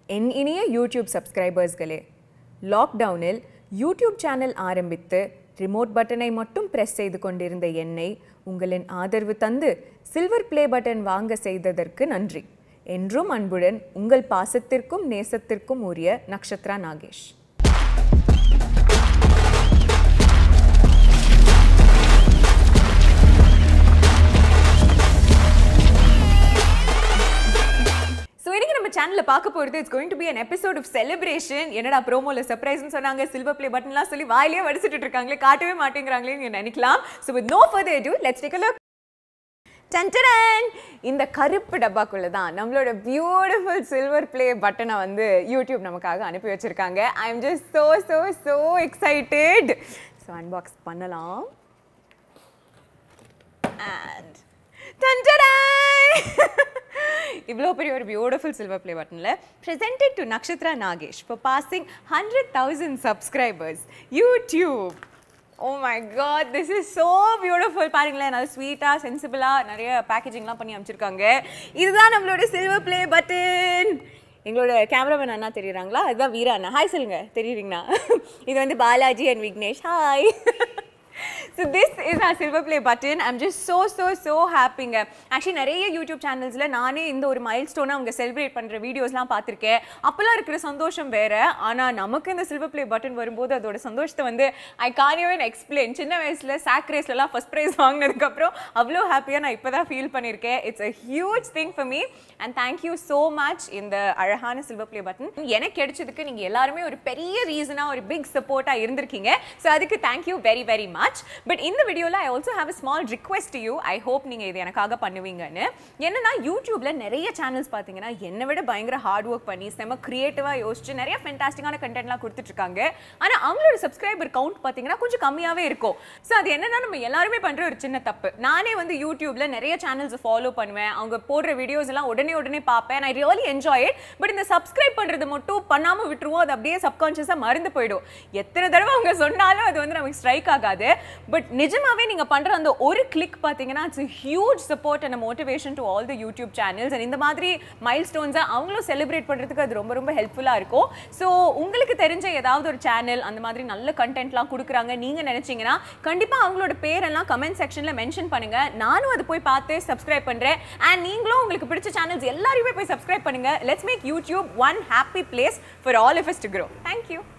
என் இனிய யூடியூப் சப்ஸ்கிரைபர்ஸ்களே லாக்டவுனில் YouTube channel ஆரம்பித்து ரிமோட் பட்டனை மட்டும் பிரஸ் செய்து கொண்டிருந்த என்னை உங்களின் ஆதரவு தந்து சில்வர் ப்ளே பட்டன் வாங்க செய்ததற்கு நன்றி என்றும் அன்புடன் உங்கள் பாசத்திற்கும் நேசத்திற்கும் உரிய நக்ஷத்ரா நாகேஷ் ஸோ இன்னைக்கு நம்ம சேனலில் பார்க்க போகிறது it's going to be an episode of celebration என்னடா ப்ரோமோவில் சர்ப்ரைஸ்னு சொன்னாங்க சில்வர் ப்ளே பட்டன்லாம் சொல்லி வாயிலே வடிச்சிட்டு இருக்காங்களே காட்டவே மாட்டேங்கிறாங்களே நீங்க நினைக்கலாம் so with no further ado let's take a look டன்டரன் இந்த கருப்பு டப்பாக்குள்ள தான் நம்மளோட பியூட்டிஃபுல் சில்வர் ப்ளே பட்டனை வந்து யூடியூப் நமக்காக அனுப்பி வச்சிருக்காங்க I am just so so so excited so unbox பண்ணலாம் அண்ட் டன்டடாய் இவ்வளோ பெரிய ஒரு பியூட்டிஃபுல் சில்வர் ப்ளே பட்டனில் presented to Nakshatra Nagesh for passing hundred thousand subscribers YouTube oh my God this is so beautiful பாருங்களேன் நல்லா ஸ்வீட்டாக சென்சிபிளாக நிறைய பேக்கேஜிங்லாம் பண்ணி அமைச்சிருக்காங்க இதுதான் நம்மளோட சில்வர் ப்ளே பட்டன் எங்களோட கேமராமேன் அண்ணா தெரியுறாங்களா அதுதான் வீரா அண்ணா ஹாய் சொல்லுங்க தெரியுறீங்களா இது வந்து Balaji and Vignesh hi so this is our silver play button I'm just so so so ஹாப்பிங்க ஆக்சுவலி நிறைய யூடியூப் சேனல்ஸில் நானே இந்த ஒரு மைல் ஸ்டோனை அவங்க செலிப்ரேட் பண்ணுற வீடியோஸ்லாம் பார்த்துருக்கேன் அப்போல்லாம் இருக்கிற சந்தோஷம் வேற ஆனால் நமக்கு இந்த சில்வர் ப்ளே பட்டன் வரும்போது அதோட சந்தோஷத்தை வந்து ஐ கான் ஈவன் எக்ஸ்பிளைன் சின்ன வயசில் சாக் ரேஸ்லலாம் ஃபஸ்ட் ப்ரைஸ் வாங்கினதுக்கப்புறம் அவ்வளோ ஹாப்பியாக நான் இப்போ தான் ஃபீல் பண்ணியிருக்கேன் it's a huge thing for me and thank you so much இந்த அழகான சில்வர் ப்ளே பட்டன் எனக்கு கிடைச்சதுக்கு நீங்கள் எல்லாருமே ஒரு பெரிய ரீசனாக ஒரு பிக் சப்போர்ட்டாக இருந்திருக்கீங்க ஸோ அதுக்கு thank you very very much but இந்த வீடியோவில் I also have a small request you I hope நீங்கள் இது எனக்காக பண்ணுவீங்கன்னு என்னன்னா யூடியூப்ல நிறைய சேனல்ஸ் பார்த்தீங்கன்னா என்னை விட பயங்கர ஹார்ட் ஒர்க் பண்ணி செம க்ரியேட்டிவாக யோசிச்சு நிறைய ஃபென்டாஸ்டிக்கான கண்டென்ட்லாம் கொடுத்துட்டு இருக்காங்க ஆனால் அவங்களோட சப்ஸ்கிரைபர் கவுண்ட் பார்த்தீங்கன்னா கொஞ்சம் கம்மியாகவே இருக்கும் ஸோ அது என்னன்னா நம்ம எல்லாருமே பண்ணுற ஒரு சின்ன தப்பு நானே வந்து யூடியூப்ல நிறைய சேனல்ஸ் ஃபாலோ பண்ணுவேன் அவங்க போடுற வீடியோஸ் எல்லாம் உடனே உடனே பார்ப்பேன் I really enjoy it but இந்த சப்ஸ்கிரைப் பண்ணுறது மட்டும் பண்ணாமல் விட்டுருவோம் அது அப்படியே சப்கான்ஷியஸாக மறந்து போயிடும் எத்தனை தடவை அவங்க சொன்னாலும் அது வந்து நமக்கு ஸ்ட்ரைக் ஆகாது பட் நிஜமாவே நீங்க பண்ற அந்த ஒரு கிளிக் பாத்தீங்கன்னா it's huge support and motivation to all the YouTube channels and இந்த மாதிரி மைல் ஸ்டோன்ஸை அவங்களும் செலிப்ரேட் பண்றதுக்கு அது ரொம்ப ரொம்ப ஹெல்ப்ஃபுல்லா இருக்கும் ஸோ உங்களுக்கு தெரிஞ்ச ஏதாவது ஒரு சேனல் அந்த மாதிரி நல்ல கண்டென்ட்லாம் கொடுக்குறாங்க நீங்க நினைச்சீங்கன்னா கண்டிப்பா அவங்களோட பேரெல்லாம் கமெண்ட் செக்ஷன்ல மென்ஷன் பண்ணுங்க நானும் அதை போய் பார்த்து சப்ஸ்கிரைப் பண்றேன் அண்ட் நீங்களும் உங்களுக்கு பிடிச்ச சேனல்ஸ் எல்லாரையுமே போய் சப்ஸ்கிரைப் பண்ணுங்க let's make YouTube one happy place for all of us to grow thank you